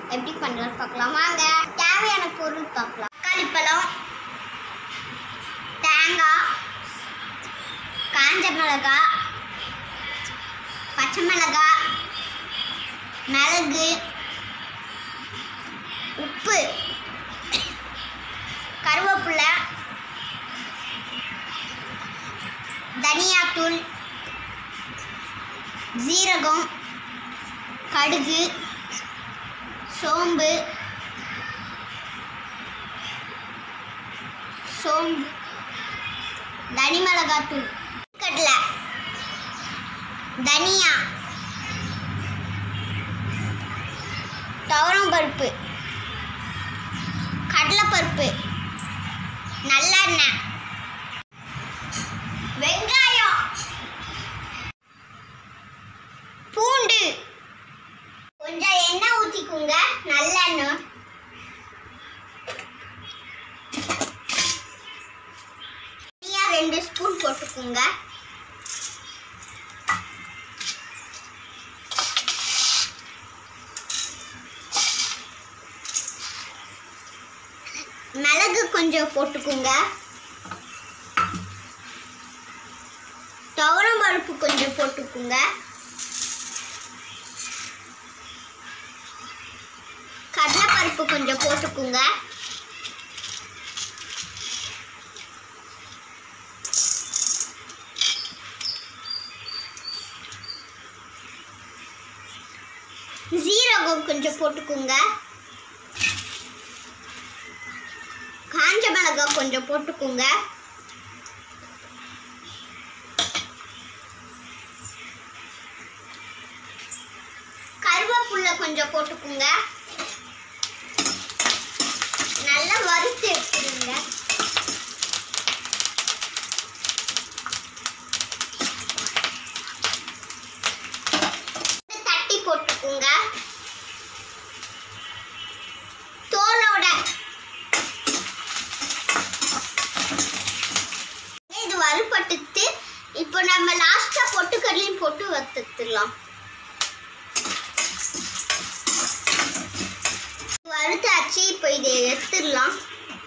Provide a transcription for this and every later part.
எப்படி பண்ணுறது பார்க்கலாம் வாங்க தேவையான பொருள் பார்க்கலாம் தக்காளி பழம் தேங்காய் காஞ்ச மிளகாய் பச்சை மிளகாய் மிளகு உப்பு கருவேப்பிலை தனியாத்தூள் ஜீரகம் கடுகு சோம்பு சோம்பு தனி மிளகாத்தூள் கடலை தனியா துவரம் பருப்பு கடலைப்பருப்பு நல்லெண்ணெய் வெங்காயம் பூண்டு கொஞ்சம் எண்ணெய் ஊற்றிக்குங்க நல்லெண்ணெய் தனியா ரெண்டு ஸ்பூன் போட்டுக்குங்க மிளகு கொஞ்சம் போட்டுக்குங்க துவரம் பருப்பு கொஞ்சம் போட்டுக்குங்க கடலைப்பருப்பு கொஞ்சம் போட்டுக்குங்க ஜீரகம் கொஞ்சம் போட்டுக்குங்க காஞ்ச மிளகாய் கொஞ்சம் போட்டுக்குங்க கருவேப்புல்ல கொஞ்சம் போட்டுக்குங்க நல்லா வறுத்து எடுத்துருங்க தட்டி போட்டுக்குங்க தோலோட இது வறுபட்டுத்து இப்போ நம்ம லாஸ்டா பொட்டுக்கடலையும் போட்டு வறுத்துக்கலாம் வறுத்தாச்சு இப்போ இதை எடுத்துடலாம்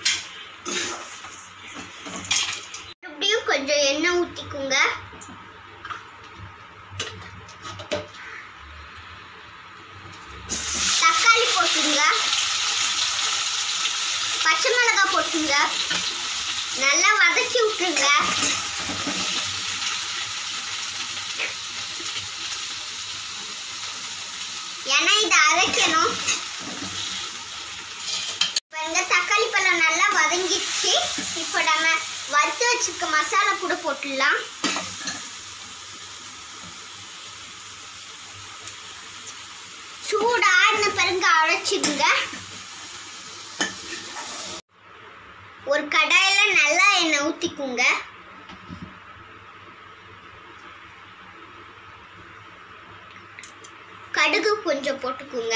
மறுபடியும் கொஞ்சம் எண்ணெய் ஊற்றிக்குங்க தக்காளி போட்டுங்க பச்சை மிளகாய் போட்டுங்க நல்லா வதக்கி விட்டுருங்க ஏன்னா இதை அரைக்கணும் இப்போ இந்த தக்காளி பழம் நல்லா வதங்கிடுச்சு இப்போ நம்ம வறுத்து வச்சிருக்க மசாலா கூட போட்டுடலாம் சூடான பிறகு அரைச்சிடுங்க ஒரு கடாயில நல்லா எண்ணெய் ஊற்றிக்குங்க கடுகு கொஞ்சம் போட்டுக்குங்க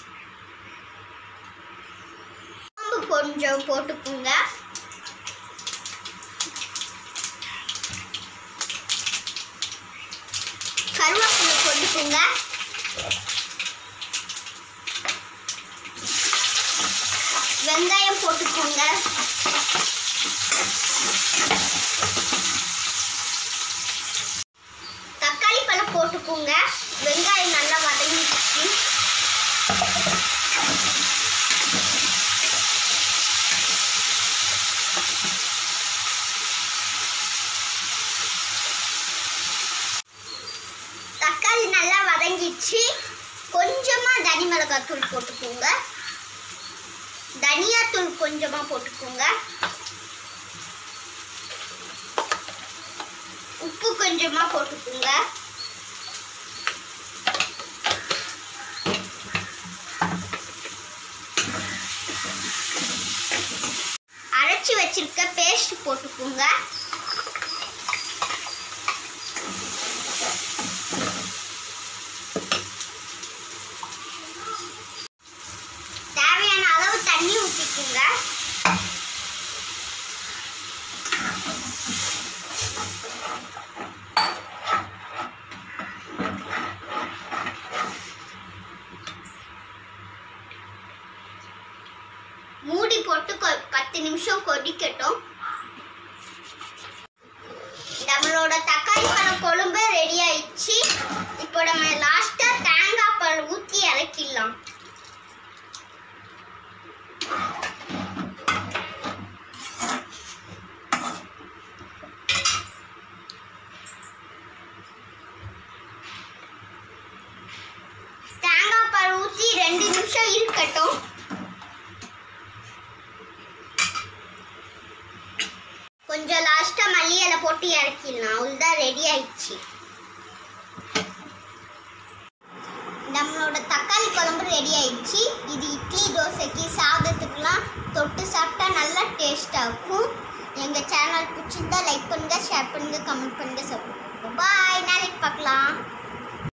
சோம்பு கொஞ்சம் போட்டுக்குங்க கருவேப்பிலை போட்டுக்குங்க வெங்காயம் போட்டுக்கோங்க தக்காளி பழம் போட்டுக்கோங்க வெங்காயம் நல்லா வதங்கிடுச்சு தக்காளி நல்லா வதங்கிடுச்சு கொஞ்சமா தனி மிளகாய் தூள் போட்டுக்கோங்க தனியாத்தூள் கொஞ்சமா போட்டுக்கோங்க உப்பு கொஞ்சமா போட்டுக்கோங்க அரைச்சி வச்சிருக்க பேஸ்ட் போட்டுக்கோங்க தேவையான அளவு தண்ணி ஊற்றிக்கோங்க பத்து நிமிஷம் கொதிக்கட்டும் நம்மளோட தக்காளி பழம் கொழும்பு ரெடி ஆயிடுச்சு இப்போ நம்ம லாஸ்டா தேங்காய் பால் ஊற்றி இறக்கிடலாம் தேங்காய் பால் ஊற்றி ரெண்டு நிமிஷம் இருக்கட்டும் கொஞ்சம் லாஸ்டா மல்லி இலை போட்டு இறக்கிடலாம் அவ்வளோதான் ரெடி ஆயிடுச்சு நம்மளோட தக்காளி குழம்பு ரெடி ஆயிடுச்சு இது இட்லி தோசைக்கு சாதத்துக்குலாம் தொட்டு சாப்பிட்டா நல்லா டேஸ்டாக இருக்கும் எங்கள் சேனல் பிடிச்சிருந்தா லைக் பண்ணுங்கள் ஷேர் பண்ணுங்கள் கமெண்ட் பண்ணுங்கள் சொல்லுங்கள் பாய் நாளைக்கு பார்க்கலாம்